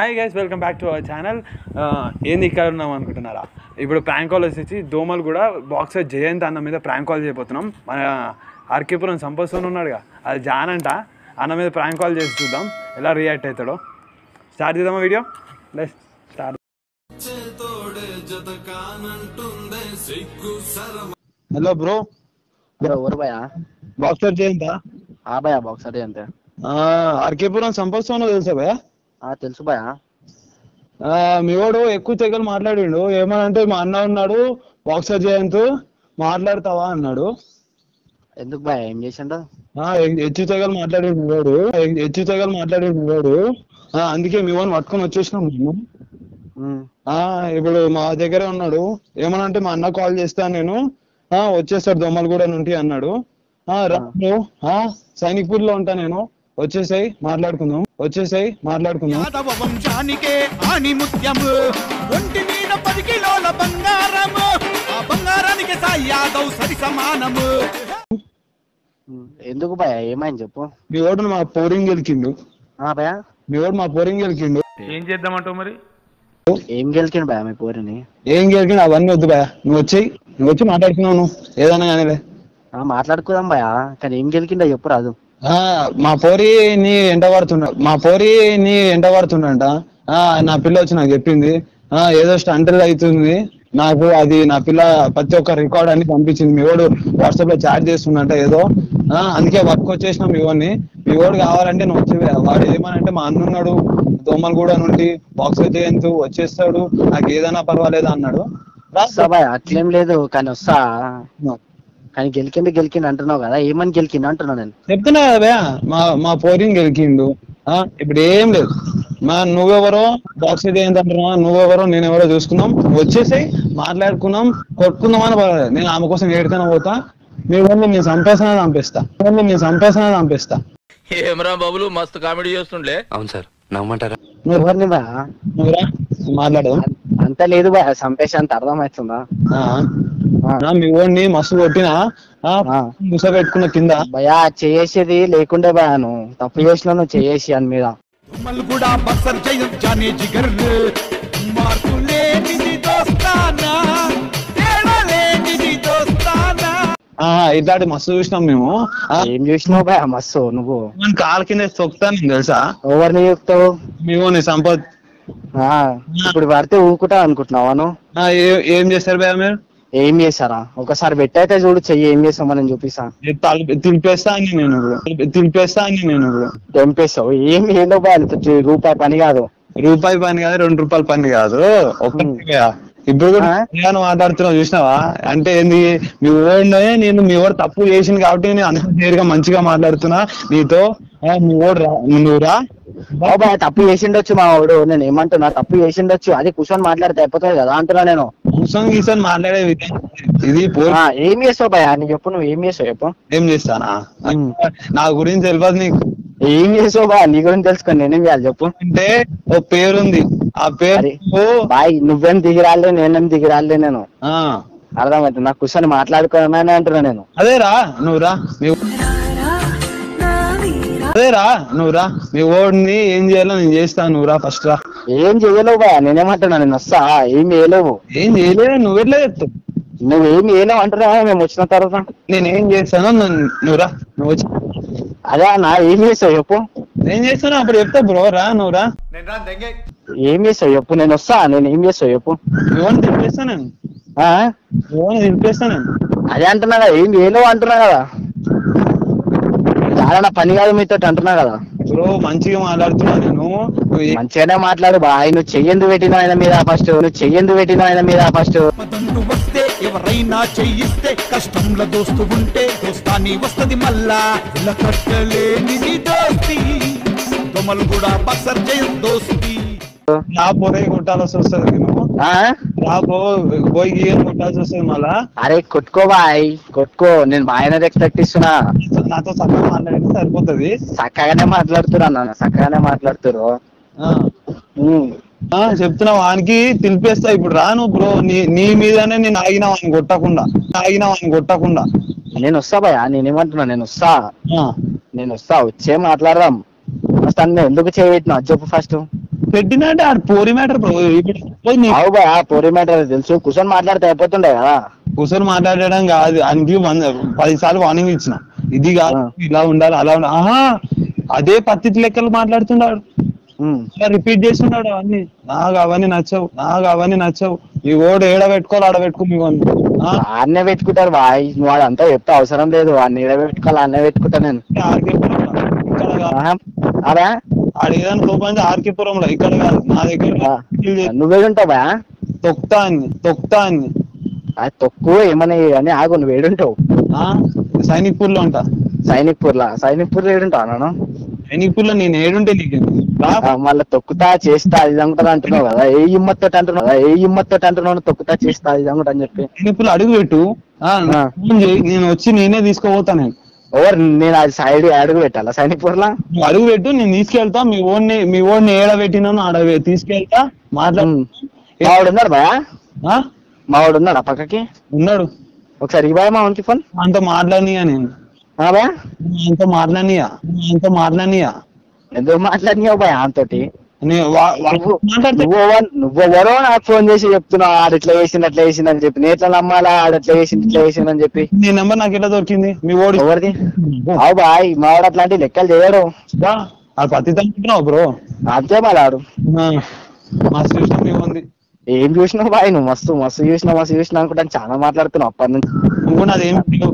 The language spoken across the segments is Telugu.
Hi guys welcome back to our channel ఏంది ఇక్కడ ఉన్నాం అనుకుంటున్నారా ఇప్పుడు ప్రాంక్ కాల్ వచ్చేసి దోమలు కూడా బాక్సర్ జయంత్ అన్న మీద ప్రాంక్ కాల్ చేయబోతున్నాం మన ఆర్కేపురం సంపత్సోన్ ఉన్నాడుగా అది జాన్ అంట అన్న మీద ప్రాంక్ కాల్ చేసి చూద్దాం ఎలా రియాక్ట్ అవుతాడో స్టార్ట్ చేద్దామా video let's start hello bro bro ఎవరు భయా బాక్సర్ జయంతా ఆ భయా బాక్స్ అదే అంతే ఆర్కేపురం సంపత్సోన్ తెలుసా భయ ఆ తెలుసు భయా మీ వాడు ఎక్కువ తెగలు మాట్లాడిండు ఏమనంటే మా అన్న ఉన్నాడు బాక్సర్ జయంత్ మాట్లాడతావా అన్నాడు ఎందుకు భయా ఏం చేసిండు ఆ, ఎ- హెచ్చు తెగలు మాట్లాడిండు మీ వాడు ఎ- హెచ్చు తెగలు మాట్లాడిండు మీ వాడు ఆ, అందుకే మీ వాడిని పట్టుకొని వచ్చేసినాం మేము ఉమ్. ఆ, ఇప్పుడు మా దగ్గరే ఉన్నాడు ఏమనంటే మా అన్న కాల్ చేస్తాను నేను ఆ, వచ్చేస్తాడు దొమ్మలగూడ నుండి అన్నాడు ఆ, రా నువ్వు, ఆ, సైనిక్పూర్ లో ఉంటా నేను వచ్చేసాయి మాట్లాడుకుందాం వచ్చేసాయి మాట్లాడుకుందాం యాదవ వంశానికే ఆణిముత్యము ఒంటి మీద పది కిలోల బంగారము ఆ బంగారానికి సాయి యాదవ్ సరి సమానము ఉమ్. ఎందుకు భయా ఏమైంది చెప్పు మీ వాడు మా పోరింగ్ గెలికిండు ఆ భయా మీ వాడు మా పోరింగ్ గెలికిండు ఏం చేద్దామంటావు మరి ఏం గెలికిండు భయా మీ పోరిని ఏం గెలికిండు అవన్నీ వద్దు భయ నువ్వు వచ్చి నువ్వు వచ్చి మాట్లాడుకున్నావు నువ్వు ఏదైనా కానీలే ఆ మాట్లాడుకుందాం భయా కానీ ఏం గెలికిండో చెప్పు రాదు ఆ, మా పోరి నీ ఎంట పడుతున్నా మా పోరి నీ ఎంట పడుతుండంట ఆ, నా పిల్ల వచ్చి నాకు చెప్పింది ఆ ఏదో స్టంటల్ అవుతుంది నాకు అది నా పిల్ల ప్రతి ఒక్క రికార్డ్ అన్ని పంపించింది మీ వాడు వాట్సాప్ లో చాట్ చేస్తుందంట ఏదో ఆ అందుకే వర్క్ వచ్చేసిన మీ వాడిని మీ వాడు కావాలంటే నువ్వు వచ్చి వాడు ఏమనంటే మా అన్న ఉన్నాడు దోమలు కూడా నుండి బాక్స్ జయంతు వచ్చేస్తాడు నాకు ఏదైనా పర్వాలేదు అన్నాడు రా వస్తా భయా అట్లేం లేదు కానీ వస్తా కానీ గెలికిండు గెలికిండు అంటున్నావు కదా ఏమని గెలికిండు అంటున్నా నేను చెప్తున్నా కదా భయ్యా, మా మా పోరిని గెలికిండు ఆ ఇప్పుడు ఏం లేదు మా నువ్వెవరో బాక్స్ ఏంటంటున్నా నువ్వెవరో నేనెవరో చూసుకుందాం వచ్చేసి మాట్లాడుకుందాం కొట్టుకుందాం అని పర్వాలేదు నేను ఆమె కోసం ఏడికైనా పోతా మీ ఊళ్ళో నేను సంపేసన చంపేస్తా మీ ఊళ్ళో నేను సంపేసన చంపేస్తా ఏమరా బాబులు మస్తు కామెడీ చేస్తుండే అవును సార్ నమ్మంటారా నువ్వు ఎవరిని భయా నువ్వురా మాట్లాడు అంత లేదు భయా సంపేష్ అంత అర్థమవుతుందా ఆ. నా మీ ఓడిని మస్తు కొట్టినా ఆ ఆ. ముస పెట్టుకున్న కింద భయా చేసేది లేకుండే భయా నువ్వు తప్పు చేసినా నువ్వు చేసి అని మీద తుమ్మలు కూడా బక్సర్ జయం జానే జిగర్ మార్పు లేనిది దోస్తానా తేడా లేనిది దోస్తానా ఆ ఇట్లాంటి మస్తు చూసినాం మేము ఆ ఏం చూసినావు భయా మస్తు నువ్వు మన కాలు కింద తొక్కుతాను తెలుసా ఎవరిని చెప్తావు మీ ఓని సంపత్ ఆ, ఇప్పుడు పడితే ఊరుకుంటా అనుకుంటున్నావా నువ్వు ఆ, ఏ- ఏం చేస్తారు భయ మీరు ఏం చేశారా ఒకసారి పెట్టయితే చూడు చెయ్యి ఏం చేస్తామని చూపిస్తా ఏ తల- తిలిపేస్తా అని నేను ఇప్పుడు తిలిపేస్తా అని నేను ఇప్పుడు తెంపేస్తావు ఏం ఏందో భయ అంత చి- రూపాయి పని కాదు రూపాయి పని కాదు రెండు రూపాయల పని కాదు ఒక్క ఇప్పుడు కూడా ఆ? నేను మాట్లాడుతున్నావు చూసినావా అంటే ఏంది మీ ఓడినే నేను మీ ఓడు తప్పు చేసింది కాబట్టి నేను అంత నేరుగా మంచిగా మాట్లాడుతున్నా నీతో ఆ, మీ ఓడు రా నువ్వు రా ఓ భయ తప్పు చేసిండొచ్చు మా వాడు నేను ఏమంటున్నా తప్పు చేసిండొచ్చు అది కూర్చొని మాట్లాడితే అయిపోతుంది కదా అంటున్నా నేను కూర్చొని గీసని మాట్లాడే విధానం ఇది పోర్ ఆ, ఏం చేస్తావు భయ నీ చెప్పు నువ్వు ఏం చేస్తావు చెప్పు ఏం చేస్తానా ఉమ్. నా గురించి తెలియదు నీకు ఏం చేసావు బా నీ గురించి తెలుసుకొని నేనేం చేయాలి చెప్పు అంటే ఓ పేరుంది ఆ పేరు అరే. బాయ్ నువ్వేం దిగిరాలే నేనేం దిగిరాలే నేను ఆ అర్థమవుతుంది నాకు కూర్చొని మాట్లాడుకోవాలని అంటున్నా నేను అదే రా నువ్వు రా మీ అదే రా నువ్వు రా మీ ఓడిని ఏం చేయాలో నేను చేస్తాను నువ్వు రా ఫస్ట్ రా ఏం చేయలేవు బా నేనేమంటున్నా నేను వస్తా ఏం చేయలేవు ఏం చేయలేదు నువ్వు ఎట్లా చెప్తావు నువ్వు ఏం చేయలేవు అంటున్నా మేము వచ్చిన తర్వాత నేను ఏం చేస్తానో నువ్వు నువ్వు రా నువ్వు వచ్చి అదే నా ఏం చేస్తావు చెప్పు ఏం చేస్తానో అప్పుడు చెప్తా బ్రో రా నువ్వు రా ఏం చేస్తావు చెప్పు నేను వస్తా నేను ఏం చేస్తావు చెప్పు మీ ఓడిని తినిపిస్తా నేను ఆ? మీ ఓడిని తినిపిస్తా నేను అదే అంటున్నా కదా ఏం చేయలేవు అంటున్నా కదా చాలా నా పని కాదు మీతో అంటున్నా కదా బ్రో మంచిగా మాట్లాడుతున్నా నేను నువ్వు ఏ- మంచిగానే మాట్లాడు బాయ్ నువ్వు చెయ్యందు పెట్టిన ఆయన మీద ఫస్ట్ నువ్వు చెయ్యందు పెట్టిన ఆయన మీద ఫస్ట్ పదంటు వస్తే ఎవరైనా చెయ్యిస్తే కష్టంలో దోస్తు ఉంటే దోస్తాని వస్తది మళ్ళా ఇలా కట్టలేనిది దోస్తి దొమలు కూడా బక్సర్ జయం దోస్తి రా పోరే కొట్టాల్సి వస్తుంది నేను ఆ? రా పో పోయి గీయని కొట్టాల్సి వస్తుంది మళ్ళా అరే కొట్టుకో బాయ్ కొట్టుకో నేను బాగానే ఎక్స్పెక్ట్ ఇస్తున్నా నాతో చక్కగా మాట్లాడితే సరిపోతుంది చక్కగానే మాట్లాడుతున్నా నాన్న చక్కగానే మాట్లాడుతురు ఆ. ఆ, చెప్తున్నా వానికి తినిపేస్తా ఇప్పుడు రాను బ్రో నీ నీ మీదనే నేను ఆగినా వాడిని కొట్టకుండా ఆగినా వాడిని కొట్టకుండా నేను వస్తా భయ నేనేమంటున్నా నేను వస్తా ఆ, నేను వస్తా వచ్చే మాట్లాడదాం ఫస్ట్ అన్న ఎందుకు చేయబెట్టినా చెప్పు ఫస్ట్ పెట్టినా అంటే ఆడు పోరి మ్యాటర్ బ్రో ఇప్పుడు పోయి నీ అవు బా పోరి మ్యాటర్ తెలుసు కూర్చొని మాట్లాడితే అయిపోతుండే కదా కూర్చొని మాట్లాడడం కాదు ఆయనకి వంద పది సార్లు వార్నింగ్ ఇచ్చిన ఇది కాదు ఆ. ఇలా ఉండాలి అలా ఉండాలి ఆహా అదే పత్తి లెక్కలు మాట్లాడుతున్నాడు ఉమ్. రిపీట్ చేస్తున్నాడు అవన్నీ నాకు అవన్నీ నచ్చవు నాకు అవన్నీ నచ్చవు ఈ ఓడు ఏడ పెట్టుకోవాలి ఆడ పెట్టుకో మీ వాళ్ళు ఆ? వాడినే పెట్టుకుంటారు వాయి వాడు అంతా చెప్తే అవసరం లేదు వాడిని ఏడ పెట్టుకోవాలి అన్నే పెట్టుకుంటా నేను ఆర్కే పురంలో ఇక్కడ కాదు. ఆహా. అరా ఆడ ఏదైనా తోపంది ఆర్కే పురంలో ఇక్కడ కాదు నా దగ్గర ఆ. kill చేసి నువ్వే ఉంటావు బా తొక్తా అన్ని తొక్తా అన్ని అది తక్కువ ఏమని అని ఆగు నువ్వు ఏడుంటావు ఆ? సైనిక్పూర్ లో ఉంటా సైనిక్ పూర్ లా సైనిక్ పూర్ ఏడుంటావు నాను సైనిక్పూర్ లో నేను ఏడుంటే నీకు రా. మళ్ళీ తొక్కుతా చేస్తా అది అంగుతా అంటున్నావు కదా ఏ ఇమ్మత్తో అంటున్నావు కదా ఏ ఇమ్మత్తో అంటున్నావు తొక్కుతా చేస్తా ఇది అంగుతా అని చెప్పి సైనిక్పూర్ అడుగు పెట్టు ఆ, ఆ. ఫోన్ చేయి. నేను వచ్చి నేనే తీసుకోపోతా నేను ఓవర్ నేను అది సైడ్ అడుగు పెట్టాలా సైనిక్ పూర్ లా నువ్వు అడుగు పెట్టు నేను తీసుకెళ్తా మీ ఓడిని మీ ఓడిని ఏడ పెట్టినాను ఆడ వే- తీసుకెళ్తా మాట్లాడు ఉమ్. మావాడు ఉన్నాడు బా ఆ? మావాడు ఉన్నాడా పక్కకి ఉన్నాడు ఒకసారి ఇవ్వయా మా వానికి ఫోన్ అంత మాట్లాడినియా నేను ఆ బా అంత మాట్లాడినియా అంత మాట్లాడినియా ఎందుకు మాట్లాడినావు బా అంతటి నేను వా- వా- నువ్వు మాట్లాడితే నువ్వు ఎవరు- నువ్వు ఎవరో నాకు ఫోన్ చేసి చెప్తున్నావు ఆడు ఇట్లా చేసింది అట్లా చేసింది అని చెప్పి నేను ఎట్లా నమ్మాలా ఆడు అట్లా చేసింది ఇట్లా చేసింది అని చెప్పి నీ నెంబర్ నాకు ఎట్లా దొరికింది మీ ఓడి ఎవరిది అవు బాయ్ మావాడు అట్లాంటి లెక్కలు చేయడు బా, ఆ పత్తి తంటున్నావు బ్రో అంతే మళ్ళాడు మా సిస్టమ్ ఏముంది ఏం చూసినావు బాయ్ నువ్వు మస్తు మస్తు చూసినావు మస్తు చూసినావు అనుకుంటా చాలా మాట్లాడుతున్నావు అప్పటి నుంచి నువ్వు నాదేం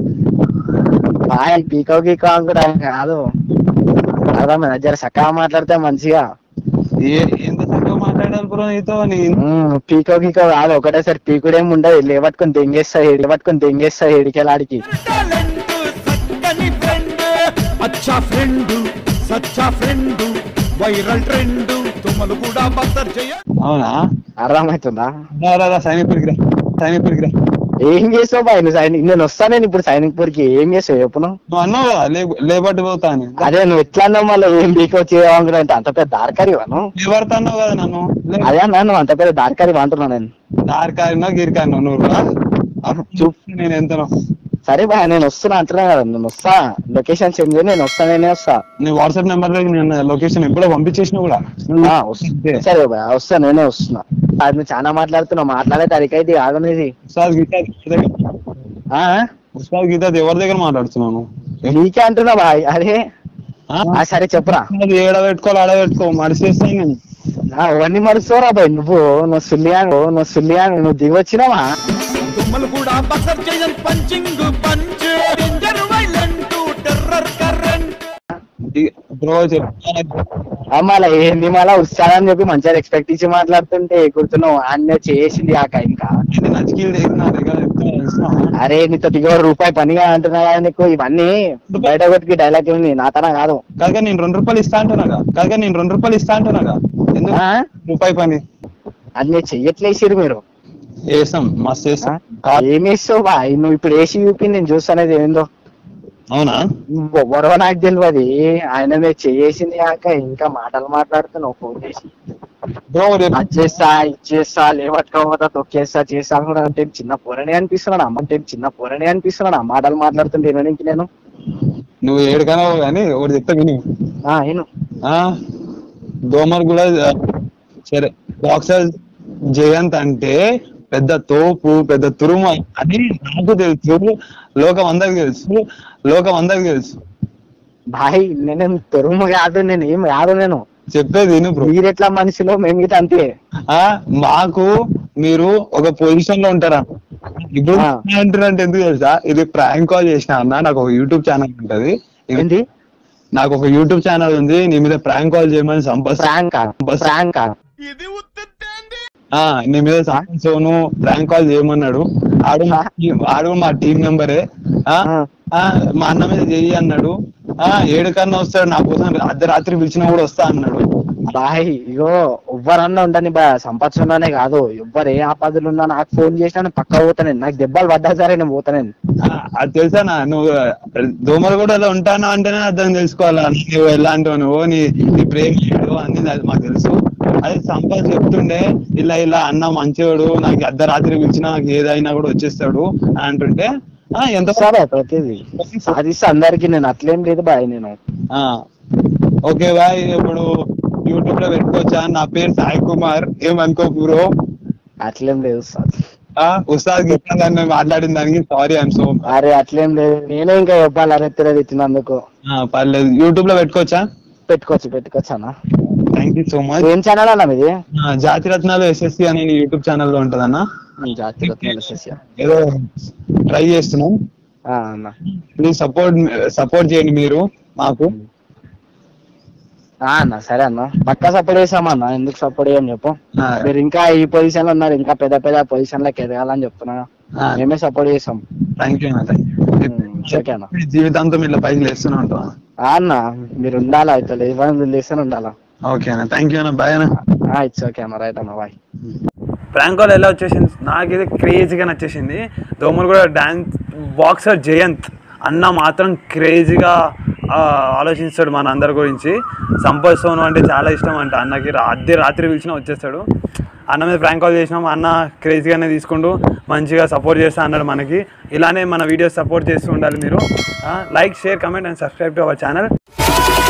బాయ్ పీకో గీకో అనుకుంటా కాదు అర్థమైందా జర చక్కగా మాట్లాడితే మంచిగా ఏ- ఎంత చక్కగా మాట్లాడాలి బ్రో నీతో నీ ఉమ్, పీకో గీకో కాదు ఒకటేసారి పీకుడేం ఉండదు లేవట్టుకొని దెంగేస్తా ఏడి లేవట్టుకొని దెంగేస్తా ఏడికెళ్ళాడికి టాలెంట్ చక్కని ఫ్రెండ్ అచ్చా ఫ్రెండ్ సచ్చా ఫ్రెండ్ వైరల్ ట్రెండ్ తుమ్మలు కూడా బద్దర్ చేయ అవునా అర్థమవుతుందా రా, రా, రా, సైనికుడికి రా సైనికుడికి రా ఏం చేసావు బాయ్ నువ్వు సైనిక్ నేను వస్తాను నేను ఇప్పుడు సైనిక్ పూర్కి ఏం చేసావు చెప్పు నువ్వు నువ్వు అన్నావు కదా లే- లేబట్టి పోతా అని అదే నువ్వు ఎట్లా అన్నావు మళ్ళీ ఏం పీకో చేయవాంగుడు అంటే అంత పెద్ద దారికారి నువ్వు లేబడతా అన్నావు కదా నన్ను లే- అదే అన్నా నువ్వు అంత పెద్ద దారికారి అంటున్నావు నేను దారికారినో గిరికారినో నువ్వు రా. అప్పుడు చూపు నేను ఎంతనో సరే బాయ్ నేను వస్తున్నా అంటున్నా కదా నేను వస్తా లొకేషన్ సెండ్ చేయి నేను వస్తా నేనే వస్తా నీ వాట్సాప్ నెంబర్ లో నేను లొకేషన్ ఎప్పుడో పంపించేసిన కూడా ఆ, వస్తా. సరే బాయ్ వస్తా నేనే వస్తున్నా అది నువ్వు చాలా మాట్లాడుతున్నావు మాట్లాడే తరిక అయితే ఆగనేది ఉస్తాద్ గీత ఎవరి దగ్గర ఆ? ఉస్తాద్ గీత ఎవరి దగ్గర మాట్లాడుతున్నాను నీకే అంటున్నా బాయ్ అరే ఆ? ఆ, సరే చెప్పురా అది ఏడ పెట్టుకోవాలి ఆడ పెట్టుకో మడిచేస్తాను నేను ఆ, అవన్నీ మరుస్తావురా బాయ్ నువ్వు నువ్వు సుల్లియాను నువ్వు సుల్లియాను నువ్వు దిగొచ్చినావా తుమ్మలు కూడా బద్దర్ చేయన్ punching punch danger violent terror current bro చెప్తాను మళ్ళా ఏంది మళ్ళా వస్తానని చెప్పి మంచిగా ఎక్స్పెక్ట్ ఇచ్చి మాట్లాడుతుంటే ఎగురుతున్నావు అన్న చేసింది ఆక ఇంకా నేను నచ్చికీలు చేసిన దగ్గర చెప్తున్నా తెలుసా? అరే నీతో దిగో రూపాయి పనిగా అంటున్నా కదా నీకు ఇవన్నీ బయట కొట్టుకి డైలాగ్ ఉంది నా తన కాదు కాదుగా నేను రెండు రూపాయలు ఇస్తా అంటున్నాగా కాదుగా నేను రెండు రూపాయలు ఇస్తా అంటున్నాగా ఎందుకు ఆ? రూపాయి పని అన్ని చెయ్యట్లేసిరు మీరు వేస్తాం మస్తు ఆ? వేస్తాం కాదు. ఏం వేస్తావు బా నువ్వు ఇప్పుడు వేసి చూపి నేను చూస్తానేది ఏందో అవునా ఎవరో నాకు తెలియదు ఆయన మీద చేసింది కాక ఇంకా మాటలు మాట్లాడుతున్నావు ఫోన్ చేసి బ్రో రేపు అది చేస్తా ఇది చేస్తా లేవట్టుకోపోతా తొక్కేస్తా చేస్తా కూడా అంటే చిన్న పోరని అనిపిస్తున్నాడు అమ్మ అంటే చిన్న పోరని అనిపిస్తున్నాడు ఆ మాటలు మాట్లాడుతుంటే వినడానికి నేను నువ్వు ఏడుకనో కానీ ఒకటి చెప్తా విని ఆ ఏను ఆ దోమర్ కూడా ఆ, సరే బాక్సర్ జయంత్ అంటే పెద్ద తోపు పెద్ద తురుమ అని నాకు తెలుసు లోకం అందరికి తెలుసు లోకం అందరికి తెలుసు భాయ్ నేను తురుము కాదు నేను ఏం కాదు నేను చెప్పేది విను బ్రో మీరెట్లా మనిషిలో మేము గిట్ట అంతే ఆ మాకు మీరు ఒక పొజిషన్ లో ఉంటారా ఇప్పుడు ఆ. అంటారంటే ఎందుకు తెలుసా ఇది ప్రాంక్ కాల్ చేసిన అన్న నాకు ఒక యూట్యూబ్ ఛానల్ ఉంటది ఇది- ఏంటి నాకు ఒక యూట్యూబ్ ఛానల్ ఉంది నీ మీద ప్రాంక్ కాల్ చేయమని సంపత్ ఫ్రాంక్ బస్. ఫ్రాంక్ ఇది ఉత్తేంది ఆ నీ మీద సంపత్ సోను ప్రాంక్ కాల్ చేయమన్నాడు ఆడు మా టీం- ఆడు మా టీం మెంబరే ఆ ఆ. ఆ, మా అన్న మీద చెయ్యి అన్నాడు ఆ ఏడు కన్నా వస్తాడు నా కోసం అర్ధరాత్రి పిలిచినా కూడా వస్తా అన్నాడు బాయ్ ఇగో ఎవ్వరన్నా ఉండని బా సంపాదించున్నానే కాదు ఎవ్వరు ఏ ఆపదలు ఉన్నా నాకు ఫోన్ చేసినా నేను పక్క పోతాను నాకు దెబ్బలు పడ్డా సరే నేను పోతాను ఆ, అది తెలుసా నా నువ్వు దోమలు కూడా అలా ఉంటాను అంటేనే అర్థం తెలుసుకోవాలా నువ్వు ఎలాంటివి నువ్వు నీ నీ ప్రేమ ఏడు అన్ని అది మాకు తెలుసు అది సంపద చెప్తుండే ఇలా ఇలా అన్న మంచివాడు నాకు అర్ధరాత్రి పిలిచినా నాకు ఏదైనా కూడా వచ్చేస్తాడు అని అంటుంటే ఆ ఎంత సరే ప్రతిదీ సాధిస్తా అందరికి నేను అట్లేం లేదు బాయ్ నేను ఆ, ఓకే బాయ్ ఇప్పుడు యూట్యూబ్ లో పెట్టుకోవచ్చా నా పేరు సాయి కుమార్ ఏమనుకో బ్రో అట్లేం లేదు సార్ ఉస్తాద్ గిట్లా దాన్ని మాట్లాడిన దానికి సారీ ఐఎమ్ సో అరే అట్లేం లేదు నేనే ఇంకా చెప్పాలి అరే తిరగ ఇచ్చినందుకు పర్లేదు యూట్యూబ్ లో పెట్టుకోవచ్చా పెట్టుకోవచ్చు పెట్టుకోవచ్చు అన్న థ్యాంక్ యూ సో మచ్ ఏం ఛానల్ అన్న మీది జాతి రత్నాలు ఎస్ఎస్సి అని యూట్యూబ్ ఛానల్ లో ఉంటదన్న జాతి రత్నాలు సస్య. ఏదో ట్రై చేస్తున్నాం ఆ, అన్న ప్లీజ్ సపోర్ట్ సపోర్ట్ చేయండి మీరు మాకు ఆ, అన్న సరే అన్న పక్కా సపోర్ట్ చేసామన్న ఎందుకు సపోర్ట్ చేయని చెప్పు ఆ, మీరు ఇంకా ఈ పొజిషన్ లో ఉన్నారు ఇంకా పెద్ద పెద్ద పొజిషన్ లోకి ఎదగాలని చెప్తున్నా ఆ, మేమే సపోర్ట్ చేసాం థ్యాంక్ యూ అన్న థ్యాంక్ యూ ఓకే అన్న జీవితాంతం ఇట్లా పైకి లేస్తూనే ఉంటాం ఆ అన్న మీరు ఉండాలా అయితే లేదు లేస్తూనే ఉండాలా ఓకే అన్న థ్యాంక్ యూ అన్న బాయ్ అన్న ఇట్స్ ఓకే అన్న రైట్ అన్న బాయ్ ప్రాంక్ కాల్ ఎలా వచ్చేసింది నాకైతే క్రేజీగా నచ్చేసింది దోమలు కూడా డాన్స్ బాక్సర్ జయంత్ అన్న మాత్రం క్రేజీగా ఆలోచిస్తాడు మన అందరి గురించి సంపత్ సోను అంటే చాలా ఇష్టం అంట అన్నకి రాత్రి రాత్రి పిలిచినా వచ్చేస్తాడు అన్న మీద ప్రాంక్ కాల్ చేసినాం అన్న క్రేజీగానే తీసుకుంటూ మంచిగా సపోర్ట్ చేస్తా అన్నాడు మనకి ఇలానే మన వీడియోస్ సపోర్ట్ చేస్తూ ఉండాలి మీరు like share comment and subscribe to our channel